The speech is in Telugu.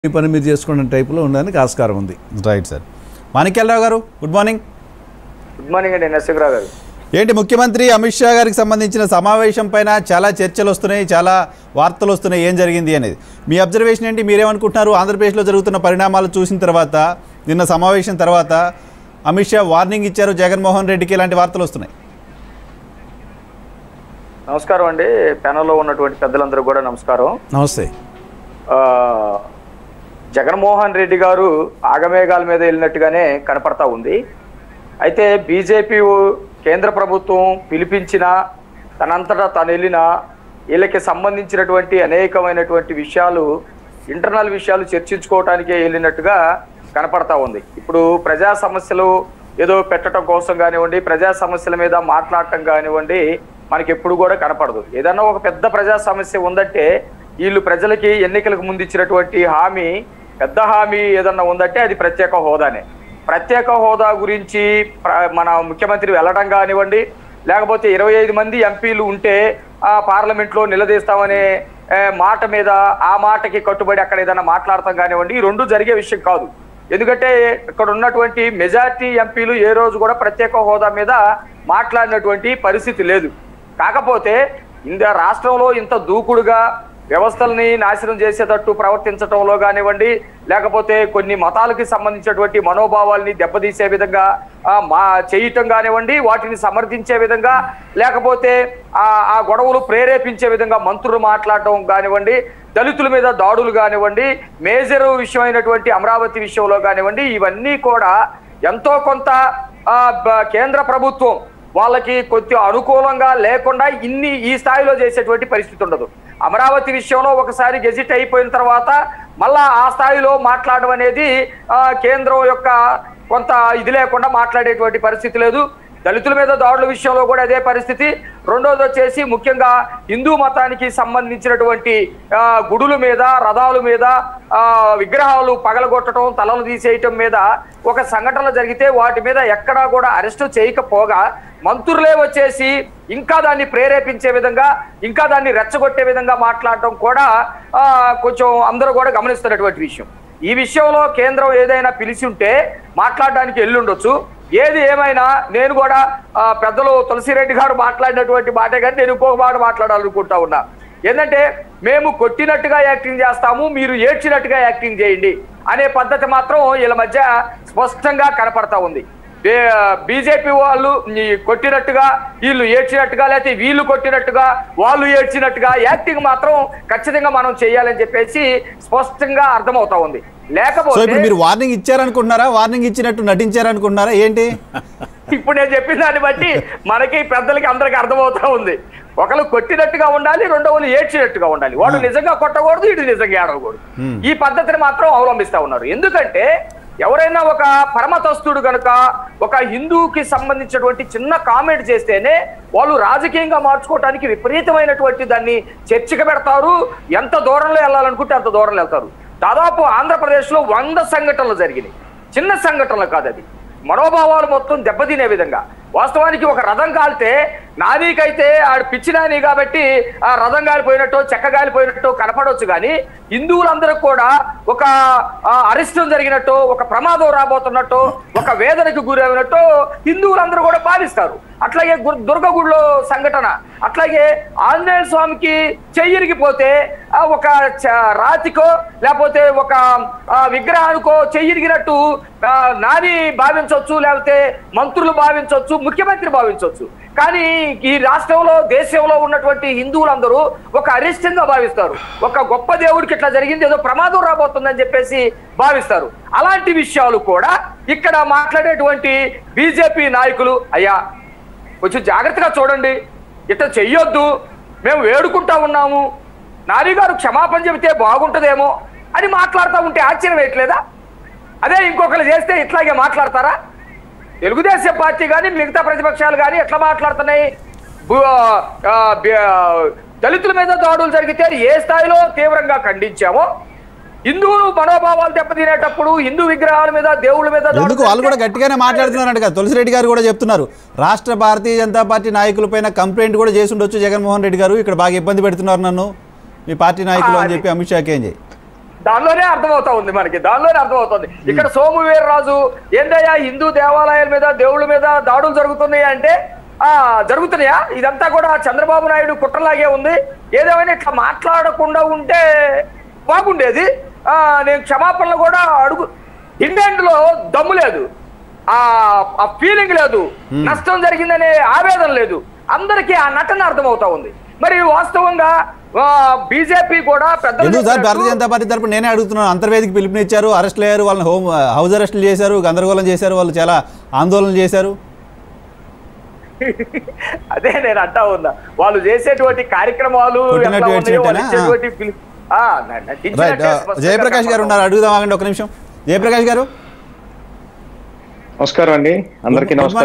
మీ పని మీరు చేసుకునే టైపులో ఉండడానికి ఆస్కారం ఉంది రైట్ సార్ మాణిక్యాలరావు గారు గుడ్ మార్నింగ్ గుడ్ మార్నింగ్ అండి నరసింహరావు గారు ఏంటి ముఖ్యమంత్రి అమిత్ షా గారికి సంబంధించిన సమావేశం పైన చాలా చర్చలు వస్తున్నాయి చాలా వార్తలు వస్తున్నాయి ఏం జరిగింది అనేది మీ అబ్జర్వేషన్ ఏంటి మీరేమనుకుంటున్నారు ఆంధ్రప్రదేశ్లో జరుగుతున్న పరిణామాలు చూసిన తర్వాత నిన్న సమావేశం తర్వాత అమిత్ షా వార్నింగ్ ఇచ్చారు జగన్మోహన్ రెడ్డికి ఇలాంటి వార్తలు వస్తున్నాయి నమస్కారం అండి ప్యానల్లో ఉన్నటువంటి పెద్దలందరూ కూడా నమస్కారం నమస్తే ఆ, జగన్మోహన్ రెడ్డి గారు ఆగమేఘాల మీద వెళ్ళినట్టుగానే కనపడతా ఉంది అయితే బీజేపీ కేంద్ర ప్రభుత్వం పిలిపించిన తనంతటా తను వెళ్ళిన వీళ్ళకి సంబంధించినటువంటి అనేకమైనటువంటి విషయాలు ఇంటర్నల్ విషయాలు చర్చించుకోవటానికే వెళ్ళినట్టుగా కనపడతా ఉంది ఇప్పుడు ప్రజా సమస్యలు ఏదో పెట్టడం కోసం కానివ్వండి ప్రజా సమస్యల మీద మాట్లాడటం కానివ్వండి మనకి ఎప్పుడు కూడా కనపడదు ఏదన్నా ఒక పెద్ద ప్రజా సమస్య ఉందంటే వీళ్ళు ప్రజలకి ఎన్నికలకు ముందు ఇచ్చినటువంటి హామీ పెద్ద హామీ ఏదన్నా ఉందంటే అది ప్రత్యేక హోదానే ప్రత్యేక హోదా గురించి ప్ర- మన ముఖ్యమంత్రి వెళ్ళడం కానివ్వండి లేకపోతే ఇరవై ఐదు మంది ఎంపీలు ఉంటే ఆ పార్లమెంట్లో నిలదీస్తామనే ఏ, మాట మీద ఆ మాటకి కట్టుబడి అక్కడ ఏదైనా మాట్లాడతాం కానివ్వండి ఈ రెండు జరిగే విషయం కాదు ఎందుకంటే ఇక్కడ ఉన్నటువంటి మెజార్టీ ఎంపీలు ఏ రోజు కూడా ప్రత్యేక హోదా మీద మాట్లాడినటువంటి పరిస్థితి లేదు కాకపోతే ఇంత రాష్ట్రంలో ఇంత దూకుడుగా వ్యవస్థల్ని నాశనం చేసేటట్టు ప్రవర్తించడంలో కానివ్వండి లేకపోతే కొన్ని మతాలకి సంబంధించినటువంటి మనోభావాల్ని దెబ్బతీసే విధంగా ఆ, మా చేయటం కానివ్వండి వాటిని సమర్థించే విధంగా లేకపోతే ఆ ఆ గొడవలు ప్రేరేపించే విధంగా మంత్రులు మాట్లాడటం కానివ్వండి దళితుల మీద దాడులు కానివ్వండి మేజర్ విషయమైనటువంటి అమరావతి విషయంలో కానివ్వండి ఇవన్నీ కూడా ఎంతో కొంత ఆ, బ- కేంద్ర ప్రభుత్వం వాళ్ళకి కొద్ది అనుకూలంగా లేకుండా ఇన్ని ఈ స్థాయిలో చేసేటువంటి పరిస్థితి ఉండదు అమరావతి విషయంలో ఒకసారి గెజిట్ అయిపోయిన తర్వాత మళ్ళా ఆ స్థాయిలో మాట్లాడడం అనేది ఆ, కేంద్రం యొక్క కొంత ఇది లేకుండా మాట్లాడేటువంటి పరిస్థితి లేదు దళితుల మీద దాడుల విషయంలో కూడా అదే పరిస్థితి రెండోది వచ్చేసి ముఖ్యంగా హిందూ మతానికి సంబంధించినటువంటి ఆ, గుడుల మీద రథాల మీద ఆ, విగ్రహాలు పగలగొట్టడం తలలు తీసేయటం మీద ఒక సంఘటన జరిగితే వాటి మీద ఎక్కడా కూడా అరెస్టు చేయకపోగా మంత్రులే వచ్చేసి ఇంకా దాన్ని ప్రేరేపించే విధంగా ఇంకా దాన్ని రెచ్చగొట్టే విధంగా మాట్లాడటం కూడా ఆ, కొంచెం అందరూ కూడా గమనిస్తున్నటువంటి విషయం ఈ విషయంలో కేంద్రం ఏదైనా పిలిచి ఉంటే మాట్లాడడానికి వెళ్ళుండొచ్చు ఏది ఏమైనా నేను కూడా ఆ, పెద్దలు తులసిరెడ్డి గారు మాట్లాడినటువంటి మాటే కానీ నేను ఇంకొక మాట మాట్లాడాలనుకుంటా ఉన్నా ఏంటంటే మేము కొట్టినట్టుగా యాక్టింగ్ చేస్తాము మీరు ఏడ్చినట్టుగా యాక్టింగ్ చేయండి అనే పద్ధతి మాత్రం వీళ్ళ మధ్య స్పష్టంగా కనపడతా ఉంది బీజేపీ వాళ్ళు ఈ కొట్టినట్టుగా వీళ్ళు ఏడ్చినట్టుగా లేకపోతే వీళ్ళు కొట్టినట్టుగా వాళ్ళు ఏడ్చినట్టుగా యాక్టింగ్ మాత్రం ఖచ్చితంగా మనం చేయాలని చెప్పేసి స్పష్టంగా అర్థమవుతా ఉంది సో లేకపోతే ఇప్పుడు మీరు వార్నింగ్ ఇచ్చారనుకుంటున్నారా వార్నింగ్ ఇచ్చినట్టు నటించారనుకుంటున్నారా ఏంటి ఇప్పుడు నేను చెప్పిన దాన్ని బట్టి మనకి పెద్దలకి అందరికి అర్థమవుతా ఉంది ఒకళ్ళు కొట్టినట్టుగా ఉండాలి రెండో వాళ్ళు ఏడ్చినట్టుగా ఉండాలి వాడు నిజంగా కొట్టకూడదు ఇటు నిజంగా ఏడవకూడదు ఈ పద్ధతిని మాత్రం అవలంబిస్తా ఉన్నారు ఎందుకంటే ఎవరైనా ఒక పరమతస్తుడు గనుక ఒక హిందూకి సంబంధించినటువంటి చిన్న కామెంట్ చేస్తేనే వాళ్ళు రాజకీయంగా మార్చుకోవడానికి విపరీతమైనటువంటి దాన్ని చర్చకు పెడతారు ఎంత దూరంలో వెళ్ళాలనుకుంటే అంత దూరంలో వెళ్తారు దాదాపు ఆంధ్రప్రదేశ్లో వంద సంఘటనలు జరిగినాయి చిన్న సంఘటనలు కాదు అది మనోభావాలు మొత్తం దెబ్బతినే విధంగా వాస్తవానికి ఒక రథం కాలితే నానీకైతే ఆడు పిచ్చి నాని కాబట్టి ఆ రథం కాలిపోయినట్టు చెక్క కాలిపోయినట్టు కనపడవచ్చు కానీ హిందువులందరూ కూడా ఒక ఆ, అరిష్టం జరిగినట్టు ఒక ప్రమాదం రాబోతున్నట్టు ఒక వేదనకు గురైనట్టు హిందువులందరూ కూడా భావిస్తారు అట్లాగే గు- దుర్గగుడిలో సంఘటన అట్లాగే ఆంజనేయ స్వామికి చెయ్యిరిగిపోతే ఆ, ఒక చ- రాతికో లేకపోతే ఒక ఆ, విగ్రహానికో చెయ్యిరిగినట్టు ఆ, నాని భావించవచ్చు లేకపోతే మంత్రులు భావించవచ్చు ముఖ్యమంత్రి భావించవచ్చు కానీ ఈ రాష్ట్రంలో దేశంలో ఉన్నటువంటి హిందువులందరూ ఒక అరిష్టంగా భావిస్తారు ఒక గొప్ప దేవుడికి ఇట్లా జరిగింది ఏదో ప్రమాదం రాబోతుందని చెప్పేసి భావిస్తారు అలాంటి విషయాలు కూడా ఇక్కడ మాట్లాడేటువంటి బీజేపీ నాయకులు అయ్యా కొంచెం జాగ్రత్తగా చూడండి ఇట్లా చెయ్యొద్దు మేము వేడుకుంటా ఉన్నాము నాని గారు క్షమాపణ చెబితే బాగుంటుందేమో అని మాట్లాడుతూ ఉంటే ఆశ్చర్యం వేయట్లేదా అదే ఇంకొకరు చేస్తే ఇట్లాగే మాట్లాడతారా తెలుగుదేశం పార్టీ కానీ మిగతా ప్రతిపక్షాలు కానీ ఎట్లా మాట్లాడుతున్నాయి బు- ఆ, బి- ఆ, దళితుల మీద దాడులు జరిగితే ఏ స్థాయిలో తీవ్రంగా ఖండించామో హిందువులు మనోభావాలు దెబ్బతినేటప్పుడు హిందూ విగ్రహాల మీద దేవుళ్ళ మీద దాడులు ఎందుకు వాళ్ళు కూడా జరిగితే- గట్టిగానే మాట్లాడుతున్నారంట కదా తులసిరెడ్డి గారు కూడా చెప్తున్నారు రాష్ట్ర భారతీయ జనతా పార్టీ నాయకులపైన కంప్లైంట్ కూడా చేసి ఉండొచ్చు జగన్మోహన్ రెడ్డి గారు ఇక్కడ బాగా ఇబ్బంది పెడుతున్నారు నన్ను మీ పార్టీ నాయకులు అని చెప్పి అమిత్ షాకి ఏం చేయి దానిలోనే అర్థమవుతా ఉంది మనకి దానిలోనే అర్థమవుతుంది ఇక్కడ సోము వీర్రాజు ఏందయ్యా హిందూ దేవాలయాల మీద దేవుళ్ళ మీద దాడులు జరుగుతున్నాయి అంటే ఆ జరుగుతున్నాయా ఇదంతా కూడా చంద్రబాబు నాయుడు కుట్రలాగే ఉంది ఏదేమైనా ఇట్లా మాట్లాడకుండా ఉంటే బాగుండేది ఆ నేను క్షమాపణలు కూడా అడుగు డిమాండ్ లో దమ్ము లేదు ఆ ఆ ఫీలింగ్ లేదు నష్టం జరిగిందనే ఆవేదన లేదు అందరికీ ఆ నటన అర్థమవుతా ఉంది మరి వాస్తవంగా బీజేపీ కూడా పెద్ద ఎందుకు సార్ భారతీయ జనతా పార్టీ తరపున నేనే అడుగుతున్నాను అంతర్వేదికి పిలుపునిచ్చారు అరెస్టులు అయ్యారు వాళ్ళని హోమ్ హౌస్ అరెస్టులు చేశారు గందరగోళం చేశారు వాళ్ళు చాలా ఆందోళన చేశారు అదే నేను అంటా ఉన్నా వాళ్ళు చేసేటువంటి కార్యక్రమాలు కొట్టినట్టు ఎట్లా ఉన్నాయో, వాళ్ళు ఏడ్చినట్టేనా? ఇచ్చేటువంటి పిలు- ఆ, న- నటించినట్టే రైట్ స్పష్టంగా జయప్రకాష్ గారు కనపడతా ఉన్నారు అడుగుదాం ఆగండి ఒక నిమిషం జయప్రకాష్ గారు నమస్కారం అండి అందరికీ గుడ్ నమస్కారం